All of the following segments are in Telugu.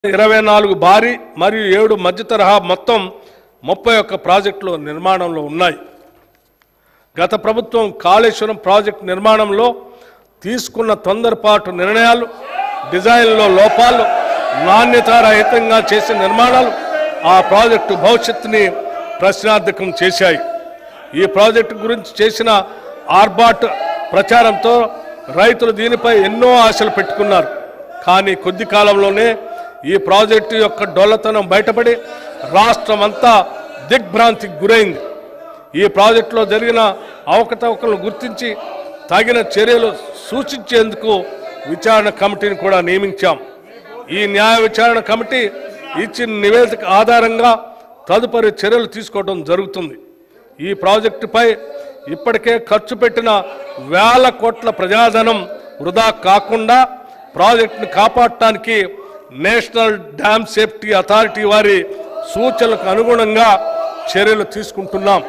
ఇరవై నాలుగు భారీ మరియు ఏడు మధ్య తరహా మొత్తం ముప్పై ఒక్క ప్రాజెక్టులు నిర్మాణంలో ఉన్నాయి గత ప్రభుత్వం కాళేశ్వరం ప్రాజెక్టు నిర్మాణంలో తీసుకున్న తొందరపాటు నిర్ణయాలు డిజైన్లో లోపాలు నాణ్యతారహితంగా చేసిన నిర్మాణాలు ఆ ప్రాజెక్టు భవిష్యత్తుని ప్రశ్నార్థకం చేశాయి ఈ ప్రాజెక్టు గురించి చేసిన ఆర్బాట్ ప్రచారంతో రైతులు దీనిపై ఎన్నో ఆశలు పెట్టుకున్నారు కానీ కొద్ది కాలంలోనే ఈ ప్రాజెక్టు యొక్క డొల్లతనం బయటపడి రాష్ట్రమంతా దిగ్భ్రాంతికి గురైంది ఈ ప్రాజెక్టులో జరిగిన అవకతవకలను గుర్తించి తగిన చర్యలు సూచించేందుకు విచారణ కమిటీని కూడా నియమించాం ఈ న్యాయ విచారణ కమిటీ ఇచ్చిన నివేదిక ఆధారంగా తదుపరి చర్యలు తీసుకోవడం జరుగుతుంది ఈ ప్రాజెక్టుపై ఇప్పటికే ఖర్చు పెట్టిన వేల కోట్ల ప్రజాధనం వృధా కాకుండా ప్రాజెక్టును కాపాడటానికి నేషనల్ డ్యామ్ సేఫ్టీ అథారిటీ వారి సూచనలకు అనుగుణంగా చర్యలు తీసుకుంటున్నాం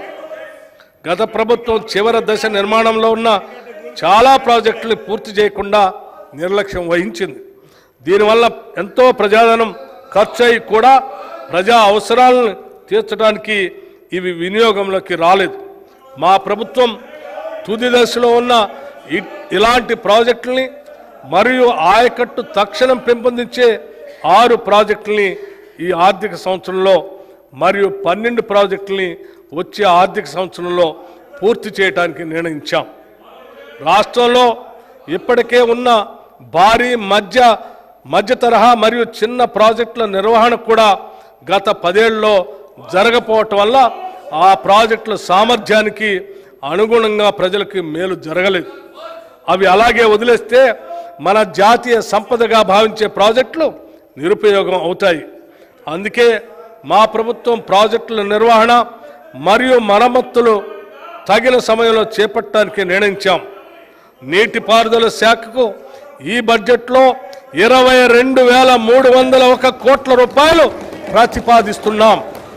గత ప్రభుత్వం చివరి దశ నిర్మాణంలో ఉన్న చాలా ప్రాజెక్టులు పూర్తి చేయకుండా నిర్లక్ష్యం వహించింది దీనివల్ల ఎంతో ప్రజాధనం ఖర్చు అయి కూడా ప్రజా అవసరాలను తీర్చడానికి ఇవి వినియోగంలోకి రాలేదు మా ప్రభుత్వం తుది దశలో ఉన్న ఇ- ఇలాంటి ప్రాజెక్టుల్ని మరియు ఆయకట్టు తక్షణం పెంపొందించే ఆరు ప్రాజెక్టుల్ని ఈ ఆర్థిక సంవత్సరంలో మరియు పన్నెండు ప్రాజెక్టుల్ని వచ్చే ఆర్థిక సంవత్సరంలో పూర్తి చేయడానికి నిర్ణయించాం రాష్ట్రంలో ఇప్పటికే ఉన్న భారీ మధ్య మధ్య తరహా మరియు చిన్న ప్రాజెక్టుల నిర్వహణ కూడా గత పదేళ్లలో జరగపోవటం వల్ల ఆ ప్రాజెక్టుల సామర్థ్యానికి అనుగుణంగా ప్రజలకి మేలు జరగలేదు అవి అలాగే వదిలేస్తే మన జాతీయ సంపదగా భావించే ప్రాజెక్టులు నిరుపయోగం అవుతాయి అందుకే మా ప్రభుత్వం ప్రాజెక్టుల నిర్వహణ మరియు మరమ్మతులు తగిన సమయంలో చేపట్టడానికి నిర్ణయించాం నీటిపారుదల శాఖకు ఈ బడ్జెట్లో ఇరవై రెండు వేల మూడు వందల ఒక కోట్ల రూపాయలు ప్రతిపాదిస్తున్నాం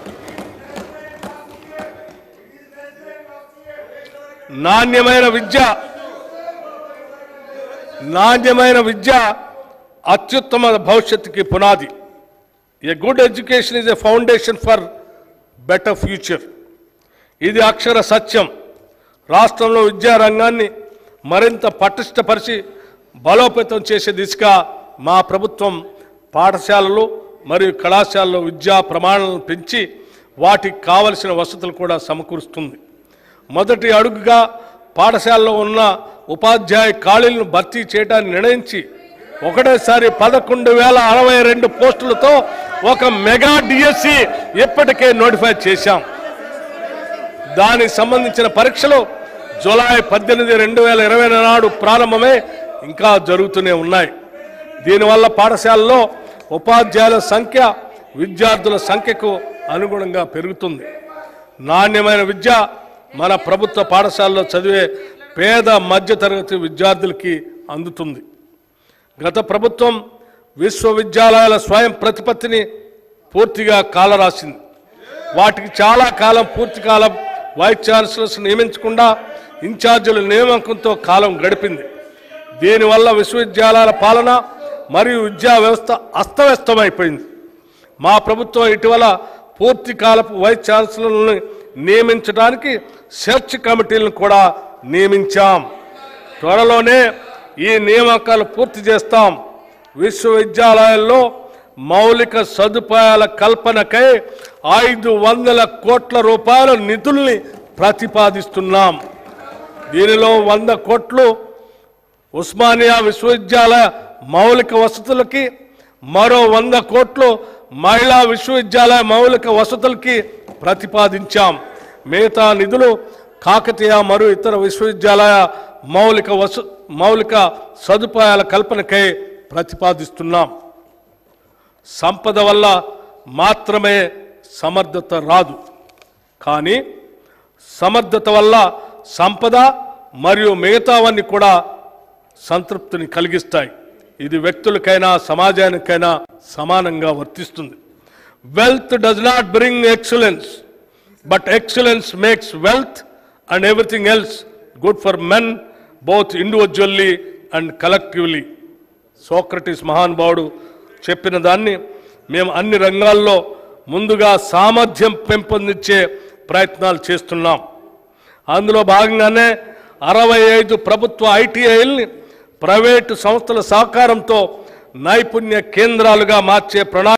నాణ్యమైన విద్య నాణ్యమైన విద్య అత్యుత్తమ భవిష్యత్తుకి పునాది a good education is a foundation for better future ఇది అక్షర సత్యం రాష్ట్రంలో విద్యారంగాన్ని మరింత పటిష్టపరిచి బలోపేతం చేసే దిశగా మా ప్రభుత్వం పాఠశాలలు మరియు కళాశాలలో విద్యా ప్రమాణాలను పెంచి వాటికి కావలసిన వసతులు కూడా సమకూరుస్తుంది మొదటి అడుగుగా పాఠశాలలో ఉన్న ఉపాధ్యాయ ఖాళీలను భర్తీ చేయడానికి నిర్ణయించి ఒకటేసారి పదకొండు వేల అరవై రెండు పోస్టులతో ఒక మెగా డిఎస్సి ఇప్పటికే నోటిఫై చేశాం దానికి సంబంధించిన పరీక్షలు జూలై పద్దెనిమిది రెండు వేల ఇరవై నాడు ప్రారంభమై ఇంకా జరుగుతూనే ఉన్నాయి దీనివల్ల పాఠశాలలో ఉపాధ్యాయుల సంఖ్య విద్యార్థుల సంఖ్యకు అనుగుణంగా పెరుగుతుంది నాణ్యమైన విద్య మన ప్రభుత్వ పాఠశాలలో చదివే పేద మధ్యతరగతి విద్యార్థులకి అందుతుంది గత ప్రభుత్వం విశ్వవిద్యాలయాల స్వయం ప్రతిపత్తిని పూర్తిగా కాలరాసింది వాటికి చాలా కాలం పూర్తి కాలం వైస్ ఛాన్సలర్స్ నియమించకుండా ఇన్ఛార్జీల నియామకంతో కాలం గడిపింది దీనివల్ల విశ్వవిద్యాలయాల పాలన మరియు విద్యా వ్యవస్థ అస్తవ్యస్తమైపోయింది మా ప్రభుత్వం ఇటీవల పూర్తి కాలపు వైస్ ఛాన్సలర్లను నియమించడానికి సెర్చ్ కమిటీలను కూడా నియమించాం త్వరలోనే ఈ నియామకాలు పూర్తి చేస్తాం విశ్వవిద్యాలయాల్లో మౌలిక సదుపాయాల కల్పనకై ఐదు వందల కోట్ల రూపాయల నిధుల్ని ప్రతిపాదిస్తున్నాం దీనిలో వంద కోట్లు ఉస్మానియా విశ్వవిద్యాలయ మౌలిక వసతులకి మరో వంద కోట్లు మహిళా విశ్వవిద్యాలయ మౌలిక వసతులకి ప్రతిపాదించాం మిగతా నిధులు కాకతీయ మరియు ఇతర విశ్వవిద్యాలయ మౌలిక వస మౌలిక సదుపాయాల కల్పనకై ప్రతిపాదిస్తున్నాం సంపద వల్ల మాత్రమే సమర్థత రాదు కానీ సమర్థత వల్ల సంపద మరియు మిగతావన్నీ కూడా సంతృప్తిని కలిగిస్తాయి ఇది వ్యక్తులకైనా సమాజానికైనా సమానంగా వర్తిస్తుంది wealth does not bring excellence but excellence makes wealth and everything else good for men both individually and collectively Socrates మహానుభావుడు చెప్పిన దాన్ని మేము అన్ని రంగాల్లో ముందుగా సామర్థ్యం పెంపొందించే ప్రయత్నాలు చేస్తున్నాం అందులో భాగంగానే అరవై ఐదు ప్రభుత్వ ఐటీఐల్ని ప్రైవేటు సంస్థల సహకారంతో నైపుణ్య కేంద్రాలుగా మార్చే ప్రణాళిక